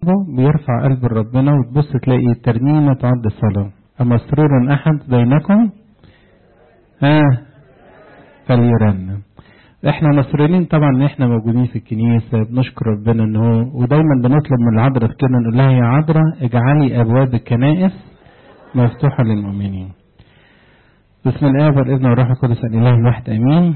قلبه بيرفع قلب ربنا وتبص تلاقي ترنيمة تعد الصلاة أمسرور أحد بينكم ها فليرنم احنا مسرورين طبعا ان احنا موجودين في الكنيسة بنشكر ربنا ان هو ودايما بنطلب من العذراء في كده نقول لها يا عذراء اجعلي ابواب الكنائس مفتوحة للمؤمنين بسم الله والابن والروح القدس الاله الواحد امين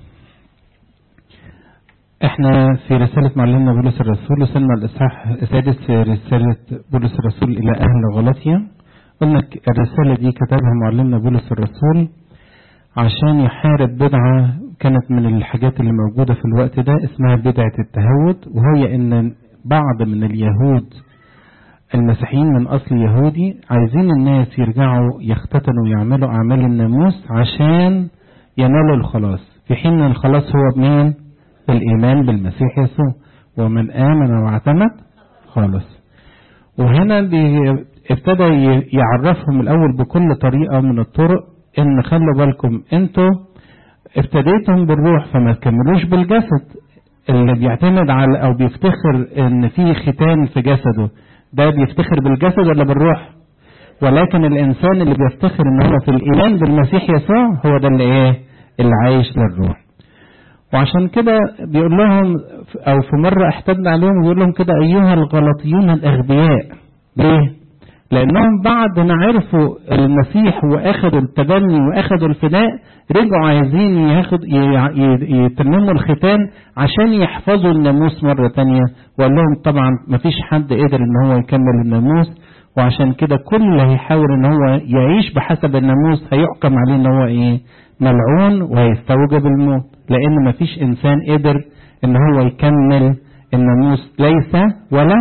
احنا في رسالة معلمنا بولس الرسول وصلنا الاصحاح السادس في رسالة بولس الرسول الى اهل غلطيا قلنا الرسالة دي كتبها معلمنا بولس الرسول عشان يحارب بدعة كانت من الحاجات اللي موجودة في الوقت ده اسمها بدعة التهود وهي ان بعض من اليهود المسيحيين من اصل يهودي عايزين الناس يرجعوا يختتنوا ويعملوا اعمال الناموس عشان ينالوا الخلاص في حين الخلاص هو بمين بالايمان بالمسيح يسوع ومن امن واعتمد خالص وهنا ابتدى يعرفهم الاول بكل طريقه من الطرق ان خلوا بالكم انتوا ابتديتم بالروح فما تكملوش بالجسد اللي بيعتمد على او بيفتخر ان في ختان في جسده ده بيفتخر بالجسد ولا بالروح ولكن الانسان اللي بيفتخر ان هو في الايمان بالمسيح يسوع هو ده اللي ايه اللي عايش للروح وعشان كده بيقول لهم او في مره احتدنا عليهم بيقول لهم كده ايها الغلطيون الاغبياء ليه لانهم بعد ما عرفوا المسيح واخدوا التبني واخدوا الفداء رجعوا عايزين ياخد يتمموا الختان عشان يحفظوا الناموس مرة تانية وقال لهم طبعا مفيش حد قدر ان هو يكمل الناموس وعشان كده كل اللي هيحاول ان هو يعيش بحسب الناموس هيحكم عليه ان هو ايه ملعون وهيستوجب الموت لان مفيش انسان قدر ان هو يكمل الناموس ليس ولا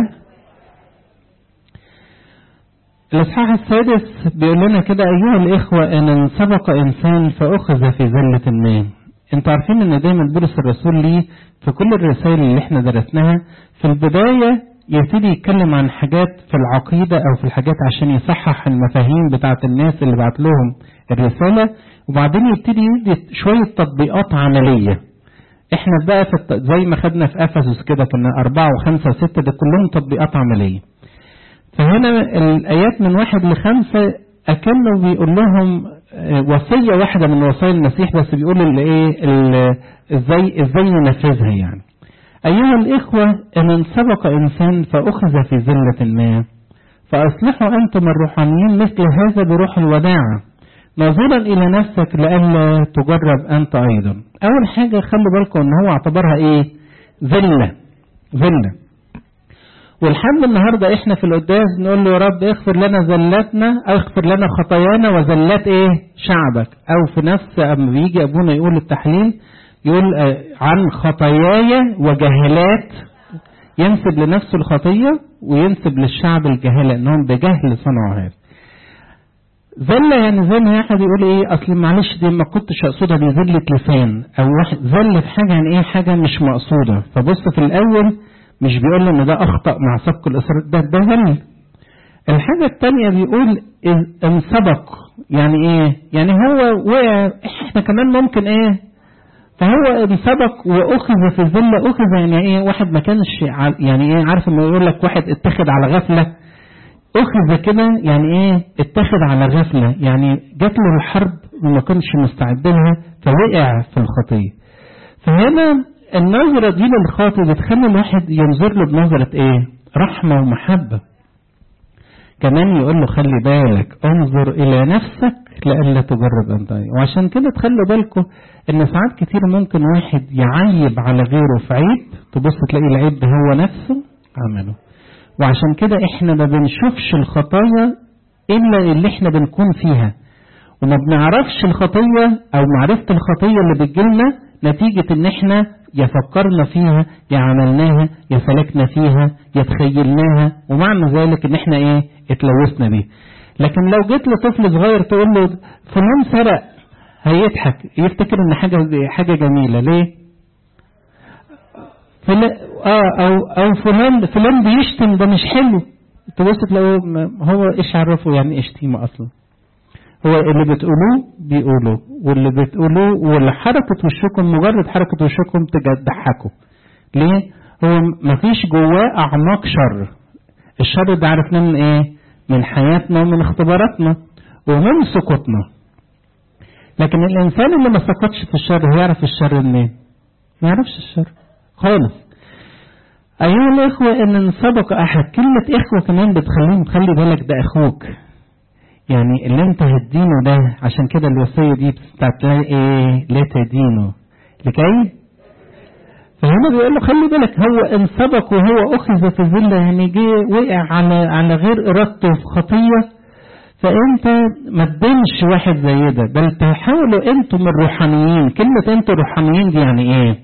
الإصحاح السادس بيقول لنا كده أيها الإخوة إن سبق إنسان فأخذ في زلة ما أنتوا عارفين إن دايما بولس الرسول ليه في كل الرسائل اللي إحنا درسناها في البداية يبتدي يتكلم عن حاجات في العقيدة أو في الحاجات عشان يصحح المفاهيم بتاعة الناس اللي بعت لهم الرسالة وبعدين يبتدي يدي شوية تطبيقات عملية احنا بقى في الت... زي ما خدنا في افسس كده كنا أربعة وخمسة وستة ده كلهم تطبيقات عملية فهنا الآيات من واحد لخمسة أكنه بيقول لهم وصية واحدة من وصايا المسيح بس بيقول اللي إيه إزاي إزاي ننفذها يعني. أيها الإخوة إن سبق إنسان فأخذ في زلة ما فأصلحوا أنتم الروحانيين مثل هذا بروح الوداعة ناظرا إلى نفسك لئلا تجرب أنت أيضا. أول حاجة خلوا بالكم إن هو اعتبرها إيه؟ ذلة ذلة ولحد النهارده احنا في القداس نقول له يا رب اغفر لنا زلاتنا اغفر لنا خطايانا وزلات ايه شعبك او في نفس اما بيجي ابونا يقول التحليل يقول عن خطاياي وجهلات ينسب لنفسه الخطيه وينسب للشعب الجهاله انهم بجهل صنعوا هذا زلة يعني زي ما احد يقول ايه اصل معلش دي ما كنتش اقصدها دي زلة لسان او واحد زل في حاجة يعني ايه حاجة مش مقصودة فبص في الاول مش بيقول ان ده اخطا مع سبق الاصرار ده ده ذل الحاجه الثانيه بيقول ان سبق يعني ايه يعني هو وقع احنا كمان ممكن ايه فهو ان سبق واخذ في الذله اخذ يعني ايه واحد ما كانش يعني ايه عارف لما يقول لك واحد اتخذ على غفله اخذ كده يعني ايه اتخذ على غفله يعني جات له الحرب وما كانش مستعد لها فوقع في الخطيه فهنا النظرة دي للخاطئ بتخلي الواحد ينظر له بنظرة ايه رحمة ومحبة كمان يقول له خلي بالك انظر الى نفسك لئلا تجرب انت وعشان كده تخلوا بالكم ان ساعات كتير ممكن واحد يعيب على غيره في عيب تبص تلاقي العيب ده هو نفسه عمله وعشان كده احنا ما بنشوفش الخطايا الا اللي احنا بنكون فيها وما بنعرفش الخطية او معرفة الخطية اللي بتجيلنا نتيجة ان احنا يا فكرنا فيها يا عملناها يا سلكنا فيها يا تخيلناها ومعنى ذلك ان احنا ايه اتلوثنا بيه لكن لو جيت لطفل صغير تقول له فلان سرق هيضحك يفتكر ان حاجه حاجه جميله ليه فلا اه او او فلان فلان بيشتم ده مش حلو تبص تلاقيه هو ايش عرفه يعني ايه شتيمه اصلا هو اللي بتقولوه بيقولوا واللي بتقولوه واللي حركة وشكم مجرد حركة وشكم تضحكوا ليه؟ هو مفيش جواه أعماق شر الشر ده عرفناه من ايه من حياتنا ومن اختباراتنا ومن سقوطنا لكن الانسان اللي ما سقطش في الشر هيعرف الشر منين ما يعرفش الشر خالص ايها الاخوه ان سبق احد كلمه اخوه كمان بتخليهم خلي بالك ده اخوك يعني اللي انت هتدينه ده عشان كده الوصيه دي بتاعت ايه لا تدينه لكي فهنا بيقول له خلي بالك هو ان سبق وهو اخذ في الذله يعني جه وقع على على غير ارادته في خطيه فانت ما تدينش واحد زي ده بل تحاولوا انتم الروحانيين كلمه انتم الروحانيين دي يعني ايه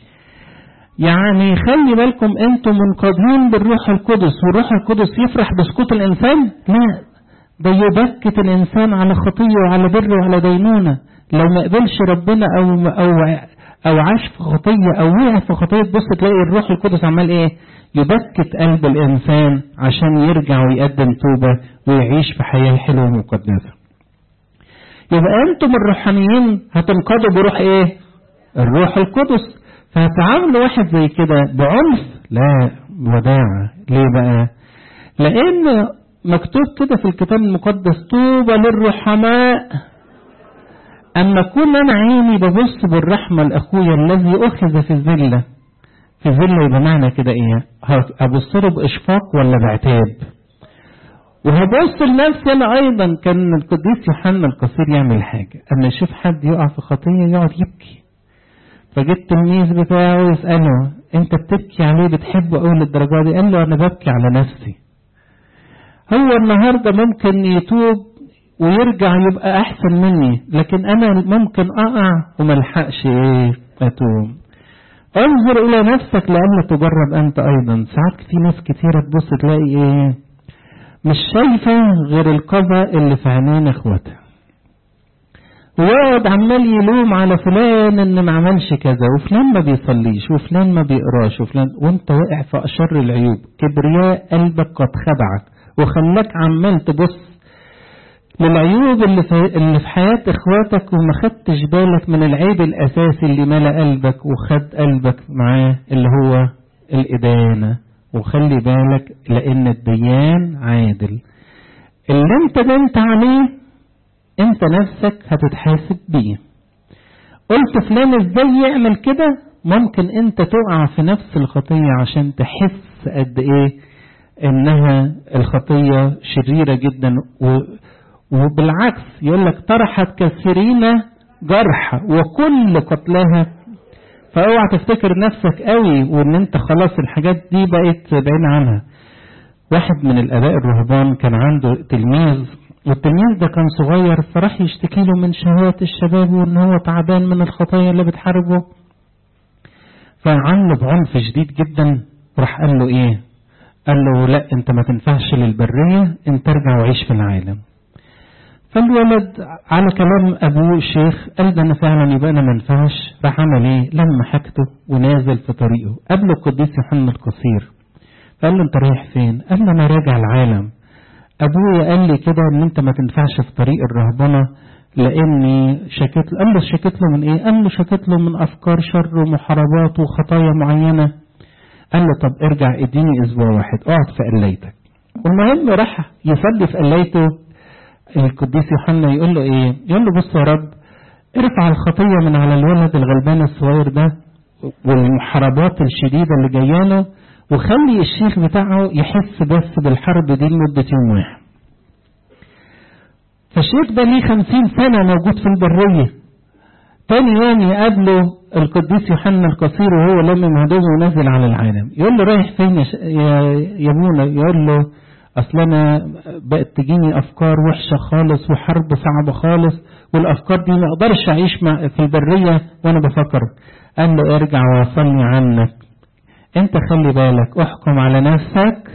يعني خلي بالكم انتم منقادين بالروح القدس والروح القدس يفرح بسقوط الانسان لا ده يبكت الانسان على خطيه وعلى بر وعلى دينونه لو ما قبلش ربنا او او او عاش في خطيه او وقع في خطيه تبص تلاقي الروح القدس عمال ايه يبكت قلب الانسان عشان يرجع ويقدم توبه ويعيش في حياه حلوه ومقدسه يبقى انتم الروحانيين هتنقادوا بروح ايه الروح القدس فهتعاملوا واحد زي كده بعنف لا وداعة ليه بقى لان مكتوب كده في الكتاب المقدس طوبى للرحماء اما اكون انا عيني ببص بالرحمه لاخويا الذي اخذ في الذله في الذله يبقى معنى كده ايه ابص له باشفاق ولا بعتاب وهبص لنفسي انا ايضا كان القديس يوحنا القصير يعمل حاجه اما يشوف حد يقع في خطيه يقعد يبكي فجيت التلميذ بتاعه يساله انت بتبكي عليه بتحبه قوي للدرجه دي قال له انا ببكي على نفسي هو النهارده ممكن يتوب ويرجع يبقى احسن مني لكن انا ممكن اقع وملحقش ايه اتوب انظر الى نفسك لئلا تجرب انت ايضا ساعات في ناس كتيره تبص تلاقي ايه مش شايفه غير القذى اللي في عينين اخواتها ويقعد عمال يلوم على فلان ان ما عملش كذا وفلان ما بيصليش وفلان ما بيقراش وفلان وانت واقع في اشر العيوب كبرياء قلبك قد خدعك وخلاك عمال تبص للعيوب اللي في, اللي في حياة اخواتك وما خدتش بالك من العيب الاساسي اللي ملا قلبك وخد قلبك معاه اللي هو الادانة وخلي بالك لان الديان عادل اللي انت دنت عليه انت نفسك هتتحاسب بيه قلت فلان ازاي يعمل كده ممكن انت تقع في نفس الخطية عشان تحس قد ايه انها الخطية شريرة جدا و وبالعكس يقول لك طرحت كثيرين جرح وكل قتلها فاوعى تفتكر نفسك قوي وان انت خلاص الحاجات دي بقيت بعيد عنها واحد من الاباء الرهبان كان عنده تلميذ والتلميذ ده كان صغير فراح يشتكي له من شهوات الشباب وان هو تعبان من الخطايا اللي بتحاربه فعمله بعنف شديد جدا راح قال له ايه قال له لا انت ما تنفعش للبرية انت ارجع وعيش في العالم فالولد على كلام ابوه الشيخ قال ده انا فعلا يبقى انا ما ينفعش راح عمل ايه لما حاجته ونازل في طريقه قابله القديس يوحنا القصير فقال له انت رايح فين قال له انا راجع العالم ابويا قال لي كده ان انت ما تنفعش في طريق الرهبنه لاني شكيت قال له شكيت له من ايه قال له شكيت له من افكار شر ومحاربات وخطايا معينه قال له طب ارجع اديني اسبوع واحد اقعد في قليتك والمهم راح يصلي في قليته القديس يوحنا يقول له ايه يقول له بص يا رب ارفع الخطية من على الولد الغلبان الصغير ده والمحاربات الشديدة اللي جاياله وخلي الشيخ بتاعه يحس بس بالحرب دي لمدة يوم واحد فالشيخ ده ليه خمسين سنة موجود في البرية تاني يوم يقابله القديس يوحنا القصير وهو لم هدومه ونازل على العالم يقول له رايح فين يا يا منى يقول له اصل انا بقت تجيني افكار وحشه خالص وحرب صعبه خالص والافكار دي ما اقدرش اعيش مع في البريه وانا بفكر قال له ارجع واصلني عنك انت خلي بالك احكم على نفسك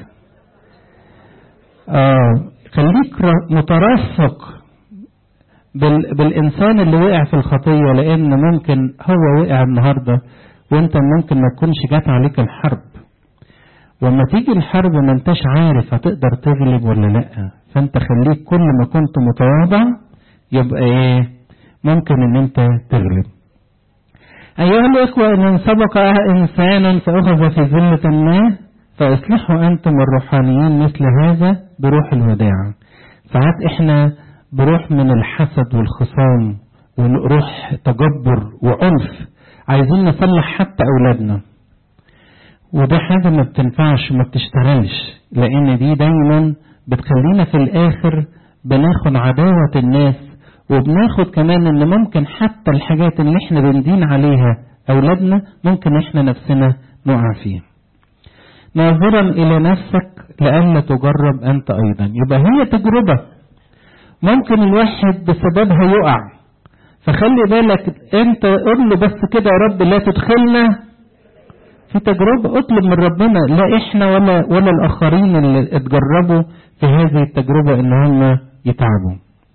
اه خليك مترفق بال بالانسان اللي وقع في الخطيه لان ممكن هو وقع النهارده وانت ممكن ما تكونش جات عليك الحرب وما تيجي الحرب ما انتش عارف هتقدر تغلب ولا لا فانت خليك كل ما كنت متواضع يبقى ايه ممكن ان انت تغلب ايها الاخوة ان سبق انسانا فاخذ في ذلة ما فاصلحوا أنتم الروحانيين مثل هذا بروح الوداع ساعات احنا بروح من الحسد والخصام وروح تجبر وعنف عايزين نصلح حتى أولادنا وده حاجة ما بتنفعش وما بتشتغلش لأن دي دايما بتخلينا في الآخر بناخد عداوة الناس وبناخد كمان إن ممكن حتى الحاجات اللي إحنا بندين عليها أولادنا ممكن إحنا نفسنا نقع فيها. ناظرا إلى نفسك لئلا تجرب أنت أيضا يبقى هي تجربة ممكن الواحد بسببها يقع فخلي بالك أنت قول له بس كده يا رب لا تدخلنا في تجربة اطلب من ربنا لا احنا ولا ولا الاخرين اللي اتجربوا في هذه التجربة ان هم يتعبوا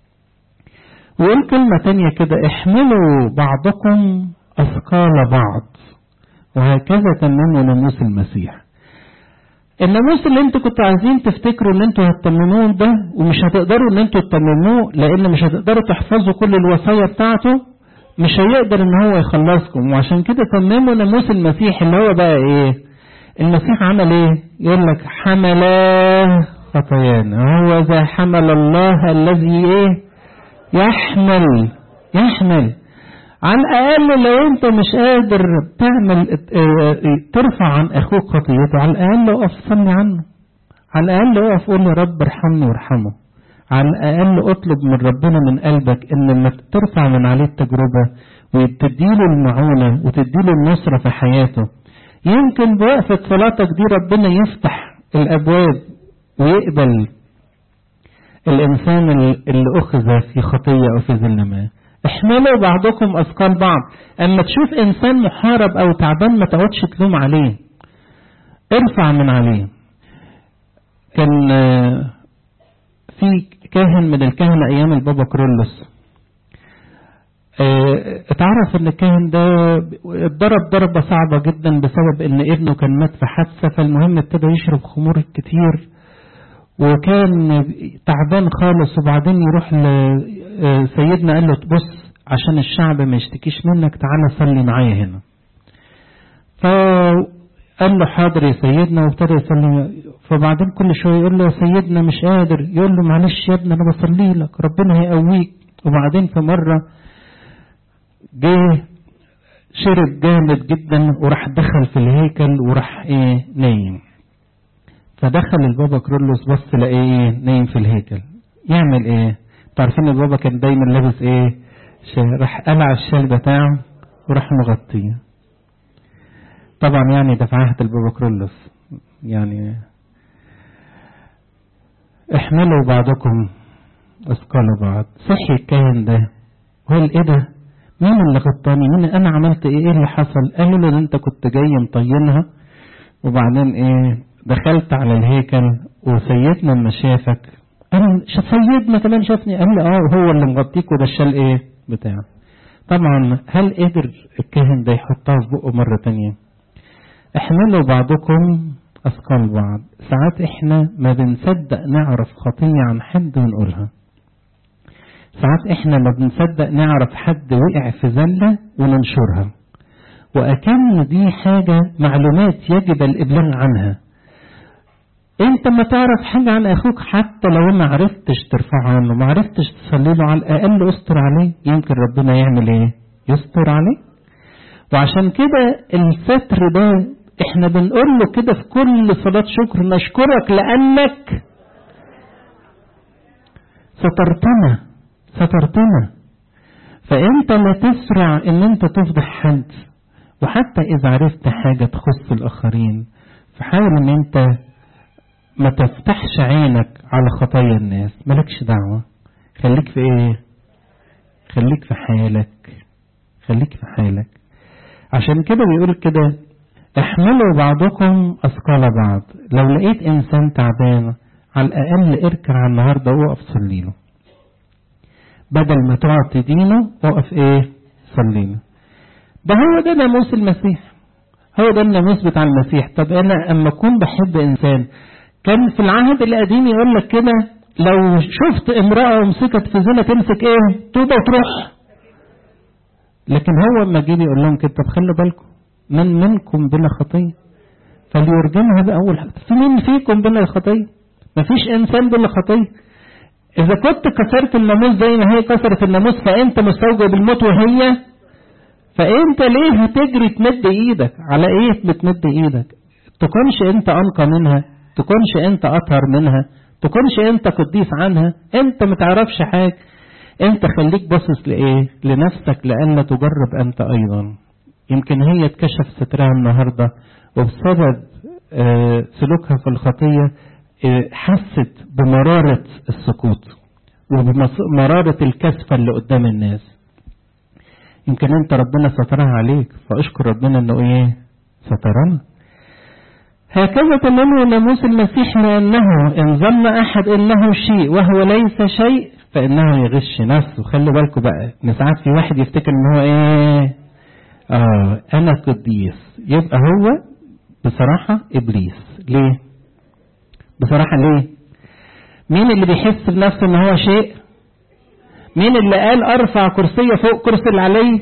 وقول كلمة تانية كده احملوا بعضكم اثقال بعض وهكذا تمموا ناموس المسيح الناموس اللي انتوا كنتوا عايزين تفتكروا ان انتوا هتتمموه ده ومش هتقدروا ان انتوا تتمموه لان مش هتقدروا تحفظوا كل الوصايا بتاعته مش هيقدر ان هو يخلصكم وعشان كده تمموا ناموس المسيح اللي هو بقى ايه المسيح عمل ايه يقول لك حمل خطايانا هو ذا حمل الله الذي ايه يحمل يحمل على الاقل لو انت مش قادر تعمل ترفع عن اخوك خطيته على الاقل اقف صلي عنه على الاقل اقف قول يا رب ارحمني وارحمه على الأقل اطلب من ربنا من قلبك إن لما ترفع من عليه التجربة وتديله المعونة وتديله النصرة في حياته يمكن بوقفة صلاتك دي ربنا يفتح الأبواب ويقبل الإنسان اللي أخذ في خطية أو في ذل احملوا بعضكم أثقال بعض أما تشوف إنسان محارب أو تعبان ما تقعدش تلوم عليه ارفع من عليه كان في كاهن من الكهنة أيام البابا كرولوس اه اتعرف ان الكاهن ده اتضرب ضربة صعبة جدا بسبب ان ابنه كان مات في حادثة فالمهم ابتدى يشرب خمور كتير وكان تعبان خالص وبعدين يروح لسيدنا قال له بص عشان الشعب ما يشتكيش منك تعالى صلي معايا هنا فقال له حاضر يا سيدنا وابتدى يصلي فبعدين كل شويه يقول له يا سيدنا مش قادر يقول له معلش يا ابني انا بصلي لك ربنا هيقويك وبعدين في مره جه شرب جامد جدا وراح دخل في الهيكل وراح ايه نايم فدخل البابا كرولوس بص لقيه ايه نايم في الهيكل يعمل ايه عارفين البابا كان دايما لابس ايه راح قلع الشال بتاعه وراح مغطيه طبعا يعني ده في عهد البابا كرولوس يعني احملوا بعضكم اثقال بعض صحي الكاهن ده قال ايه ده مين اللي غطاني مين انا عملت ايه ايه اللي حصل قالوا له انت كنت جاي مطينها وبعدين ايه دخلت على الهيكل وسيدنا لما شافك قال سيدنا كمان شافني قال لي اه هو اللي مغطيك وده الشال ايه بتاعه طبعا هل قدر الكاهن ده يحطها في بقه مرة تانية احملوا بعضكم أثقال بعض ساعات إحنا ما بنصدق نعرف خطية عن حد ونقولها ساعات إحنا ما بنصدق نعرف حد وقع في زلة وننشرها وأكن دي حاجة معلومات يجب الإبلاغ عنها انت ما تعرف حاجة عن اخوك حتى لو ما عرفتش ترفع عنه ما عرفتش تصلي له على الاقل استر عليه يمكن ربنا يعمل ايه يستر عليه وعشان كده الستر ده احنا بنقول له كده في كل صلاة شكر نشكرك لانك سترتنا سترتنا فانت لا تسرع ان انت تفضح حد وحتى اذا عرفت حاجة تخص الاخرين فحاول ان انت ما تفتحش عينك على خطايا الناس مالكش دعوة خليك في ايه خليك في حالك خليك في حالك عشان كده بيقول كده احملوا بعضكم اثقال بعض لو لقيت انسان تعبان على الاقل اركع على النهارده وقف صلي له بدل ما تقعد تدينه وقف ايه صلي له ده هو ده ناموس المسيح هو ده الناموس بتاع المسيح طب انا اما اكون بحب انسان كان في العهد القديم يقول لك كده لو شفت امرأة ومسكت في زنا تمسك ايه توبة وتروح لكن هو لما جه يقول لهم كده طب خلوا بالكم من منكم بلا خطية فليرجمها بأول حاجة في مين فيكم بلا خطية مفيش إنسان بلا خطية إذا كنت كسرت الناموس زي ما هي كسرت الناموس فأنت مستوجب الموت وهي فأنت ليه هتجري تمد إيدك على إيه بتمد إيدك تكونش أنت أنقى منها تكونش أنت أطهر منها تكونش أنت قديس عنها أنت متعرفش حاجة أنت خليك باصص لإيه لنفسك لألا تجرب أنت أيضا يمكن هي اتكشف سترها النهاردة وبسبب آه سلوكها في الخطية آه حست بمرارة السقوط وبمرارة الكسفة اللي قدام الناس يمكن انت ربنا سترها عليك فاشكر ربنا انه ايه سترنا هكذا تمام ناموس المسيح لأنه إن ظن أحد إنه شيء وهو ليس شيء فإنه يغش نفسه خلوا بالكم بقى إن ساعات في واحد يفتكر إن هو إيه آه أنا قديس يبقى هو بصراحة إبليس ليه؟ بصراحة ليه؟ مين اللي بيحس بنفسه إن هو شيء؟ مين اللي قال أرفع كرسية فوق كرسي اللي عليه؟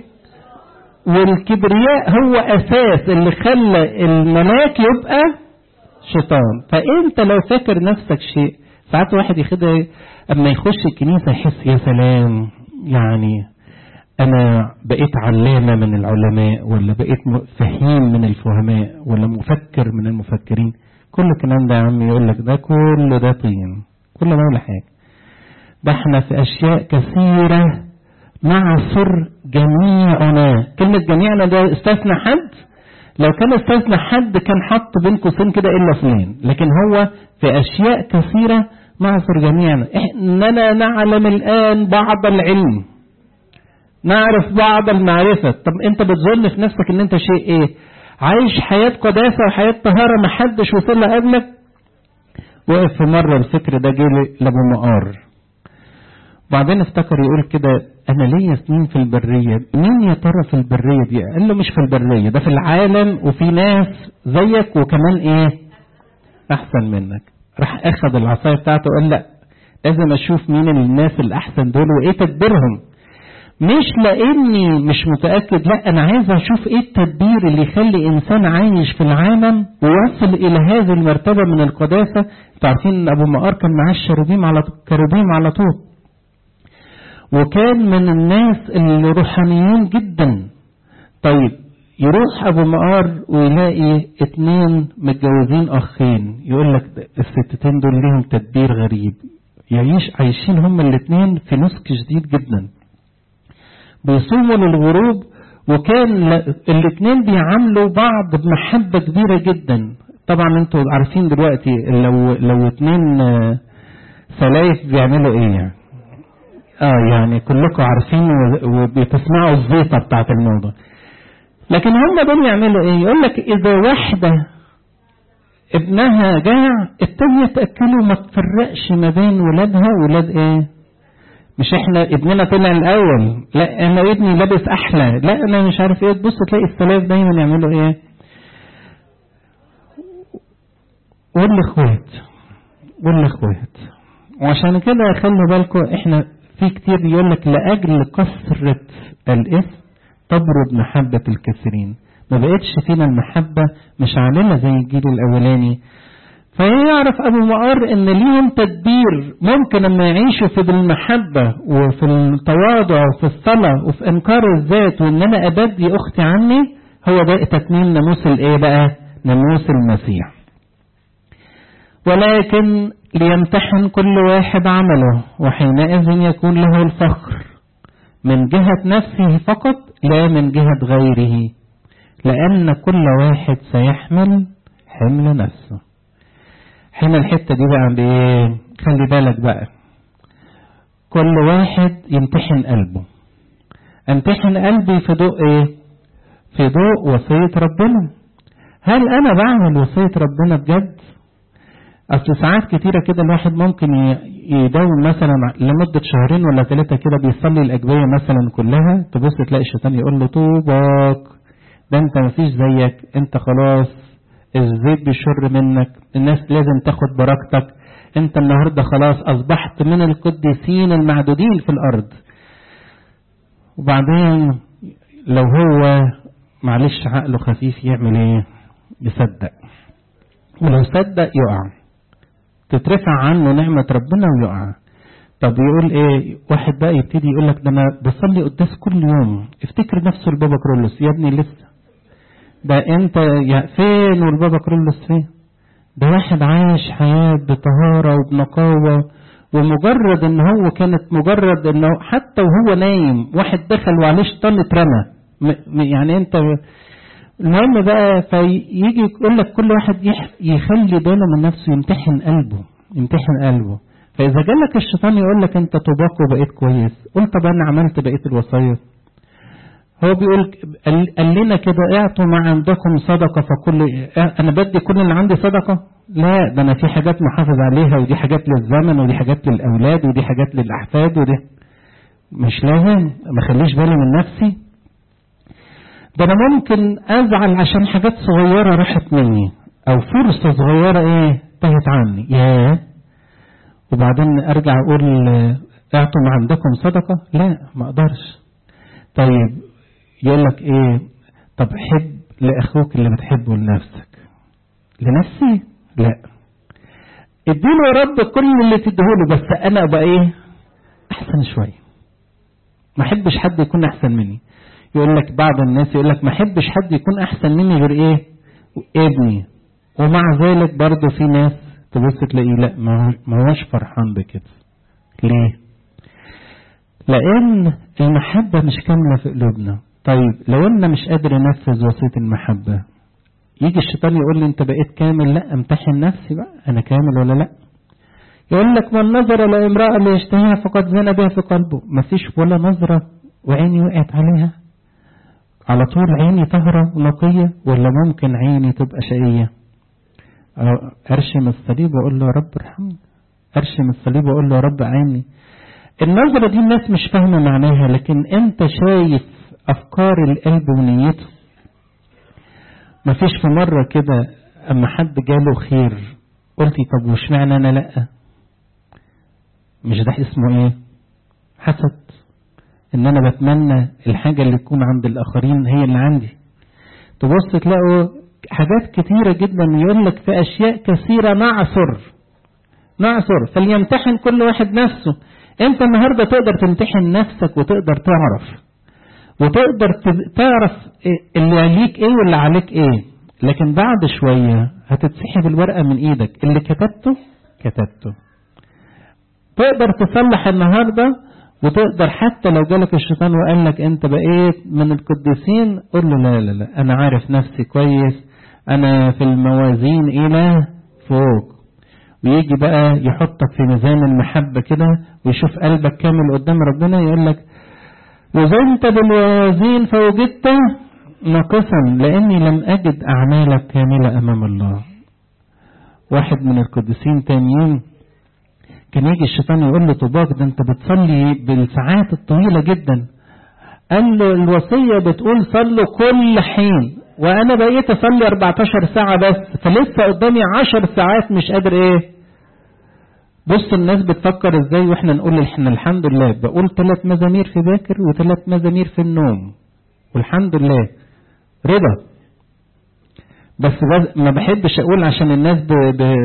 والكبرياء هو أساس اللي خلى الملاك يبقى شيطان فأنت لو فاكر نفسك شيء ساعات واحد ياخدها أما يخش الكنيسة يحس يا سلام يعني أنا بقيت علامة من العلماء ولا بقيت فهيم من الفهماء ولا مفكر من المفكرين كل الكلام ده يا عم يقول لك ده كله ده طين كل ده ولا حاجة ده احنا في أشياء كثيرة نعصر جميعنا كلمة جميعنا ده استثنى حد لو كان استثنى حد كان حط بين قوسين كده إلا فلان لكن هو في أشياء كثيرة نعصر جميعنا إننا نعلم الآن بعض العلم نعرف بعض المعرفة طب انت بتظن في نفسك ان انت شيء ايه عايش حياة قداسة وحياة طهارة محدش وصل لها قبلك وقف في مرة الفكر ده جه لابو مقار بعدين افتكر يقول كده انا ليا سنين في البرية مين يا ترى في البرية دي قال له مش في البرية ده في العالم وفي ناس زيك وكمان ايه احسن منك راح اخذ العصاية بتاعته وقال لا لازم اشوف مين الناس الاحسن دول وايه تدبيرهم مش لاني مش متاكد لا انا عايز اشوف ايه التدبير اللي يخلي انسان عايش في العالم ويصل الى هذه المرتبه من القداسه انتوا عارفين ان ابو مقار كان معاه الشروبيم على كروبيم على طول وكان من الناس الروحانيين جدا طيب يروح ابو مقار ويلاقي اتنين متجوزين اخين يقول لك الستتين دول ليهم تدبير غريب يعيش عايشين هما الاتنين في نسك شديد جدا بيصوموا للغروب وكان الاثنين بيعاملوا بعض بمحبة كبيرة جدا طبعا انتوا عارفين دلوقتي لو لو اتنين سلايف بيعملوا ايه يعني اه يعني كلكم عارفين وبتسمعوا الزيطة بتاعت الموضوع لكن هم دول يعملوا ايه يقول لك اذا واحدة ابنها جاع التانية تأكله ما تفرقش ما بين ولادها ولاد ايه مش احنا ابننا طلع الاول لا انا ابني لابس احلى لا انا مش عارف ايه تبص تلاقي السلاف دايما يعملوا ايه والاخوات والاخوات وعشان كده خلوا بالكم احنا في كتير يقول لك لاجل كثرة الاثم تبرد محبة الكثيرين ما بقتش فينا المحبة مش عاملة زي الجيل الاولاني فيعرف أبو مقار إن ليهم تدبير ممكن لما يعيشوا في بالمحبة وفي التواضع وفي الصلاة وفي إنكار الذات وإن أنا أبدي أختي عني هو ده تتميم ناموس الإيه بقى؟ ناموس المسيح. ولكن ليمتحن كل واحد عمله وحينئذ يكون له الفخر من جهة نفسه فقط لا من جهة غيره لأن كل واحد سيحمل حمل نفسه. هنا الحتة دي بقى بايه خلي بالك بقى كل واحد يمتحن قلبه امتحن قلبي في ضوء ايه في ضوء وصية ربنا هل انا بعمل وصية ربنا بجد اصل ساعات كتيرة كده الواحد ممكن يداوم مثلا لمدة شهرين ولا ثلاثة كده بيصلي الاجبية مثلا كلها تبص تلاقي الشيطان يقول له طوبك ده انت مفيش زيك انت خلاص الزيت بيشر منك الناس لازم تاخد بركتك انت النهارده خلاص اصبحت من القديسين المعدودين في الارض وبعدين لو هو معلش عقله خفيف يعمل ايه يصدق ولو صدق يقع تترفع عنه نعمة ربنا ويقع طب يقول ايه واحد بقى يبتدي يقول لك ده انا بصلي قداس كل يوم افتكر نفسه البابا كرولوس يا ابني لسه ده انت يا فين والبابا كرولوس فين ده واحد عايش حياة بطهارة وبنقاوة ومجرد ان هو كانت مجرد انه حتى وهو نايم واحد دخل وعليه شيطان اترمى يعني انت المهم بقى فيجي يقول لك كل واحد يخلي باله من نفسه يمتحن قلبه يمتحن قلبه فاذا جالك الشيطان يقول لك انت طباق وبقيت كويس قول طب انا عملت بقيه الوصايا هو بيقول قال لنا كده اعطوا ما عندكم صدقه فكل انا بدي كل اللي عندي صدقه لا ده انا في حاجات محافظ عليها ودي حاجات للزمن ودي حاجات للاولاد ودي حاجات للاحفاد ودي مش لازم ما خليش بالي من نفسي ده انا ممكن ازعل عشان حاجات صغيره راحت مني او فرصه صغيره ايه تهت عني ياه وبعدين ارجع اقول اعطوا ما عندكم صدقه لا ما اقدرش طيب يقول لك ايه طب حب لاخوك اللي بتحبه لنفسك لنفسي لا اديله يا رب كل اللي تديهوله بس انا ابقى ايه احسن شويه ما احبش حد يكون احسن مني يقول لك بعض الناس يقول لك ما احبش حد يكون احسن مني غير ايه ابني ومع ذلك برضه في ناس تبص تلاقيه لا ما هوش فرحان بكده ليه لان المحبة مش كاملة في قلوبنا طيب لو انا مش قادر انفذ وصية المحبة يجي الشيطان يقول لي انت بقيت كامل لا امتحن نفسي بقى انا كامل ولا لا يقول لك من نظر لامرأة ليشتهيها فقد زنى بها في قلبه مفيش ولا نظرة وعيني وقعت عليها على طول عيني طهرة ونقية ولا ممكن عيني تبقى شقية ارشم الصليب واقول له يا رب ارحمني ارشم الصليب واقول له يا رب عيني النظرة دي الناس مش فاهمة معناها لكن انت شايف افكار القلب ونيته مفيش في مرة كده اما حد جاله خير قلتي طب وش معنى انا لا مش ده اسمه ايه حسد ان انا بتمنى الحاجة اللي تكون عند الاخرين هي اللي عندي تبص تلاقوا حاجات كتيرة جدا يقول لك في اشياء كثيرة نعثر نعثر فليمتحن كل واحد نفسه انت النهاردة تقدر تمتحن نفسك وتقدر تعرف وتقدر تعرف اللي عليك ايه واللي عليك ايه لكن بعد شوية هتتسحب الورقة من ايدك اللي كتبته كتبته تقدر تصلح النهاردة وتقدر حتى لو جالك الشيطان وقال لك انت بقيت من القديسين قول له لا لا لا انا عارف نفسي كويس انا في الموازين الى فوق ويجي بقى يحطك في ميزان المحبة كده ويشوف قلبك كامل قدام ربنا يقول لك وزنت بالوازين فوجدت ناقصا لاني لم اجد اعمالك كاملة امام الله واحد من القديسين تانيين كان يجي الشيطان يقول له طباق ده انت بتصلي بالساعات الطويلة جدا قال له الوصية بتقول صلوا كل حين وانا بقيت اصلي 14 ساعة بس فلسه قدامي 10 ساعات مش قادر ايه بص الناس بتفكر ازاي واحنا نقول احنا الحمد لله بقول ثلاث مزامير في باكر وثلاث مزامير في النوم والحمد لله رضا بس ما بحبش اقول عشان الناس ب... ب...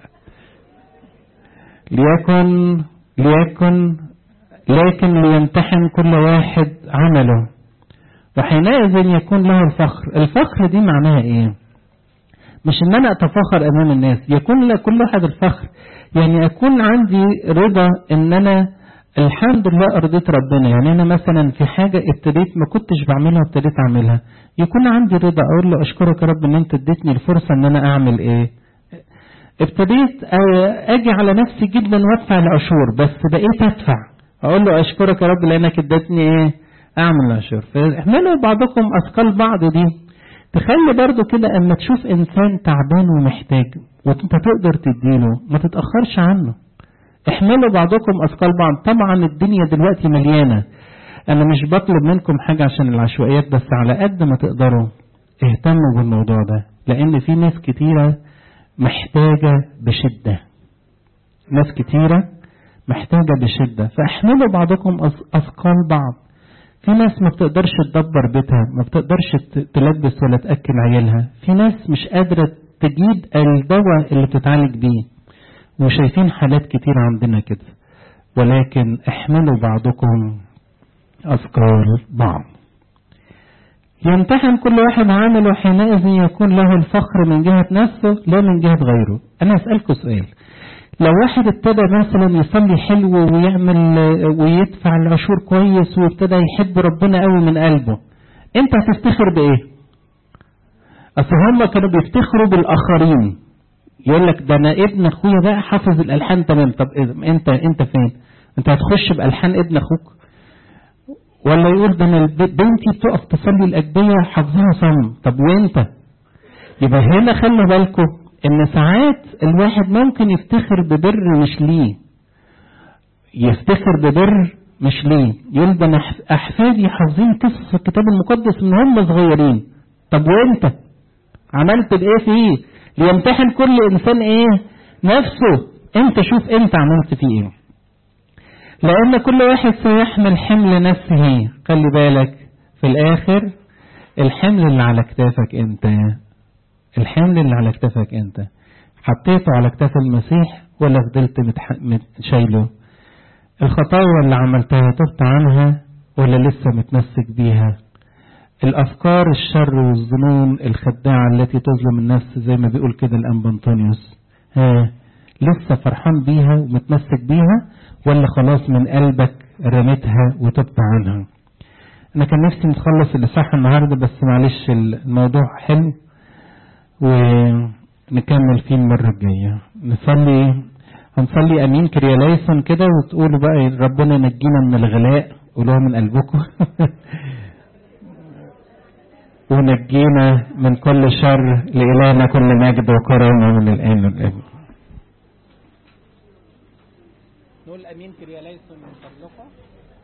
ليكن ليكن لكن ليمتحن كل واحد عمله وحينئذ يكون له الفخر الفخر دي معناها ايه مش ان انا اتفاخر امام الناس يكون لكل واحد الفخر يعني اكون عندي رضا ان انا الحمد لله ارضيت ربنا يعني انا مثلا في حاجة ابتديت ما كنتش بعملها وابتديت اعملها يكون عندي رضا اقول له اشكرك يا رب ان انت اديتني الفرصة ان انا اعمل ايه ابتديت اجي على نفسي جدا وادفع العشور بس بقيت ادفع اقول له اشكرك يا رب لانك اديتني ايه اعمل العشور فاحملوا بعضكم اثقال بعض دي تخلي برضو كده اما تشوف انسان تعبان ومحتاج وانت تقدر تديله ما تتأخرش عنه احملوا بعضكم اثقال بعض طبعا الدنيا دلوقتي مليانة انا مش بطلب منكم حاجة عشان العشوائيات بس على قد ما تقدروا اهتموا بالموضوع ده لان في ناس كتيرة محتاجة بشدة ناس كتيرة محتاجة بشدة فاحملوا بعضكم اثقال بعض في ناس ما بتقدرش تدبر بيتها ما بتقدرش تلبس ولا تأكل عيالها في ناس مش قادرة تجيب الدواء اللي بتتعالج بيه وشايفين حالات كتير عندنا كده ولكن احملوا بعضكم أفكار بعض يمتحن كل واحد عمله حينئذ يكون له الفخر من جهة نفسه لا من جهة غيره أنا أسألكم سؤال لو واحد ابتدى مثلا يصلي حلو ويعمل ويدفع العشور كويس وابتدى يحب ربنا قوي من قلبه انت هتفتخر بايه اصل هم كانوا بيفتخروا بالاخرين يقول لك ده انا ابن اخويا بقى حافظ الالحان تمام طب انت انت فين انت هتخش بالحان ابن اخوك ولا يقول ده انا بنتي بتقف تصلي الاجبيه حافظها صم طب وانت يبقى هنا خلي بالكم ان ساعات الواحد ممكن يفتخر ببر مش ليه يفتخر ببر مش ليه يقول ده انا احفادي حافظين قصص الكتاب المقدس من هم صغيرين طب وانت عملت بايه فيه ليمتحن كل انسان ايه نفسه انت شوف انت عملت فيه ايه لان كل واحد سيحمل حمل نفسه خلي بالك في الاخر الحمل اللي على كتافك انت الحمل اللي على كتافك انت حطيته على كتاف المسيح ولا فضلت متح... شايله الخطايا اللي عملتها تبت عنها ولا لسه متمسك بيها الافكار الشر والظنون الخداعه التي تظلم النفس زي ما بيقول كده الانبا انطونيوس ها لسه فرحان بيها ومتمسك بيها ولا خلاص من قلبك رميتها وتبت عنها انا كان نفسي نخلص الاصحاح النهارده بس معلش الموضوع حلو ونكمل فيه المرة الجاية نصلي هنصلي امين كرياليسون كده وتقولوا بقى ربنا ينجينا من الغلاء قولوها من قلبكم ونجينا من كل شر لإلهنا كل مجد وكرامة من الآن والآن نقول امين كرياليسون من فضلكم